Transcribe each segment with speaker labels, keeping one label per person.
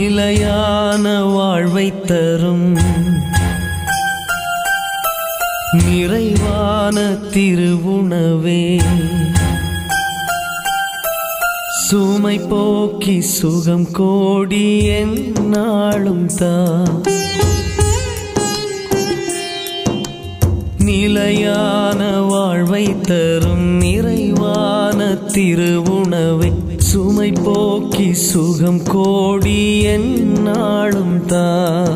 Speaker 1: நிலையான வாழ்வை தரும் நிறைவான திருவுணவே சுமை போக்கி சுகம் கோடி என்னாலும் தா நிலையான வாழ்வை தரும் நிறைவான திருவுணவை சுமை போக்கி சுகம் கோடி என்னாலும் தா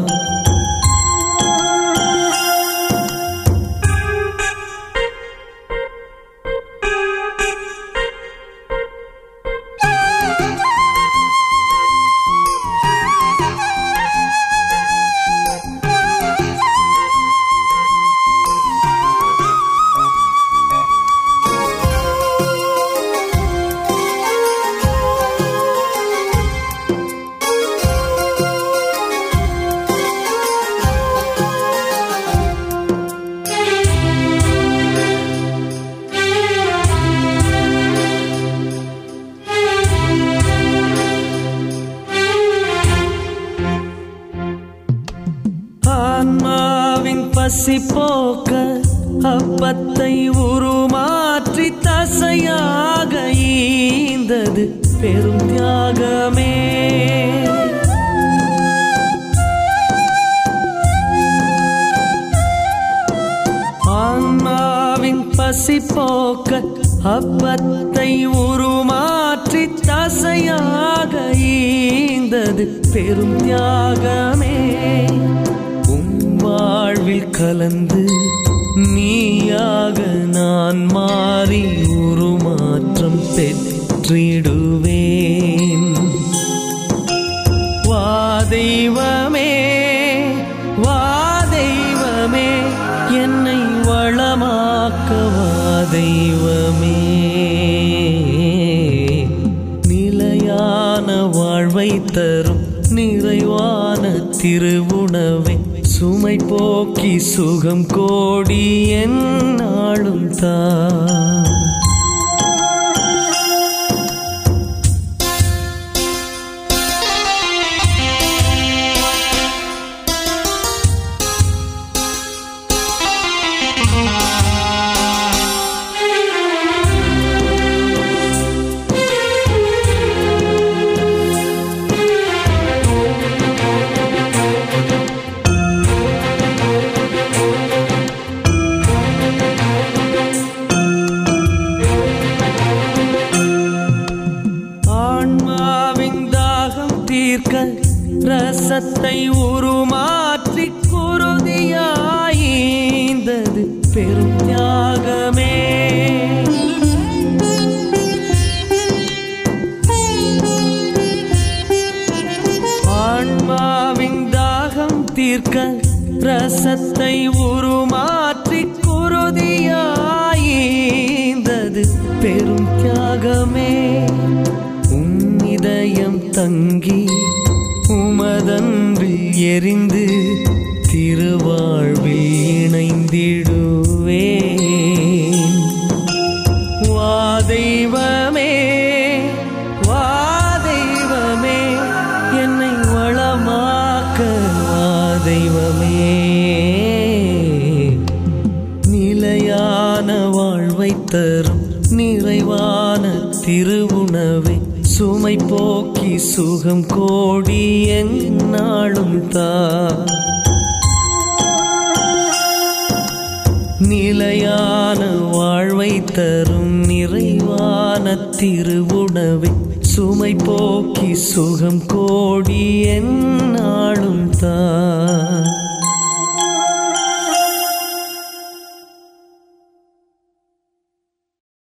Speaker 1: ஆன்மாவின் பசி போக்க அப்பத்தை உருமாற்றி தசையாக ஈந்தது பெரும் தியாகமே ஆன்மாவின் பசி போக்க அப்பத்தை உருமாற்றி தசையாக ஈந்தது பெரும் தியாகமே உன் வாழ்வில் கலந்து நீயாக நான் மாறி உருமாற்றம் பெற்றிடுவேன் வா தெய்வமே வா தெய்வமே என்னை வளமாக்க வா தெய்வமே நிலையான வாழ்வை தரும் நிறைவான திருவுணவை சுமை போக்கி சுகம் கோடி என்னாலும் தா ஆன்மாவின் தாகம் தீர்க்க ரசத்தை உருமாற்றி குருதியாய்ந்தது பெரும் தியாகமே ஆன்மாவின் தாகம் தீர்க்க ரசத்தை உருமாற்றி குருதியாய்ந்தது பெரும் தியாகமே உன் இதயம் தங்கி உமதன்பில் எரிந்து திருவாழ்வில் இணைந்திடுவேன் வா தெய்வமே வா தெய்வமே என்னை வளமாக்க வா தெய்வமே நிலையான வாழ்வை தரும் நிறைவான திருவுணவை சுமை போக்கி சுகம் கோடி என்னாலும் தா நிலையான வாழ்வை தரும் நிறைவான திருவுணவை சுமை போக்கி சுகம் கோடி என்னாலும் தா